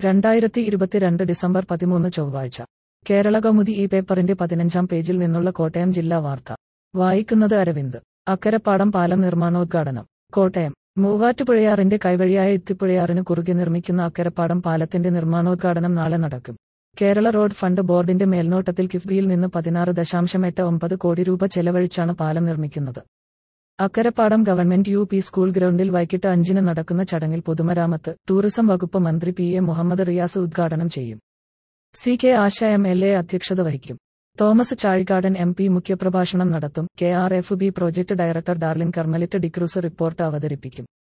രണ്ടായിരത്തി ഇരുപത്തിരണ്ട് ഡിസംബർ പതിമൂന്ന് ചൊവ്വാഴ്ച കേരള കൗമുദി ഈ പേപ്പറിന്റെ പതിനഞ്ചാം പേജിൽ നിന്നുള്ള കോട്ടയം ജില്ലാ വാർത്ത വായിക്കുന്നത് അരവിന്ദ് അക്കരപ്പാടം പാലം നിർമ്മാണോദ്ഘാടനം കോട്ടയം മൂവാറ്റുപുഴയാറിന്റെ കൈവഴിയായ ഇത്തിപ്പുഴയാറിന് കുറുകെ നിർമ്മിക്കുന്ന അക്കരപ്പാടം പാലത്തിന്റെ നിർമ്മാണോദ്ഘാടനം നാളെ നടക്കും കേരള റോഡ് ഫണ്ട് ബോർഡിന്റെ മേൽനോട്ടത്തിൽ കിഫ്ബിയിൽ നിന്ന് പതിനാറ് ദശാംശം എട്ട് ഒമ്പത് കോടി രൂപ ചെലവഴിച്ചാണ് പാലം നിർമ്മിക്കുന്നത് Akkarapadam government U P school ഗ്രൗണ്ടിൽ വൈകിട്ട് അഞ്ചിന് നടക്കുന്ന ചടങ്ങിൽ പൊതുമരാമത്ത് ടൂറിസം വകുപ്പ് മന്ത്രി പി എ മുഹമ്മദ് റിയാസ് ഉദ്ഘാടനം ചെയ്യും C K Asha M L A അധ്യക്ഷത വഹിക്കും തോമസ് ചാഴിക്കാടൻ എം പി മുഖ്യപ്രഭാഷണം നടത്തും K R F B project director Darlin Carmelit D'Cruz report അവതരിപ്പിക്കും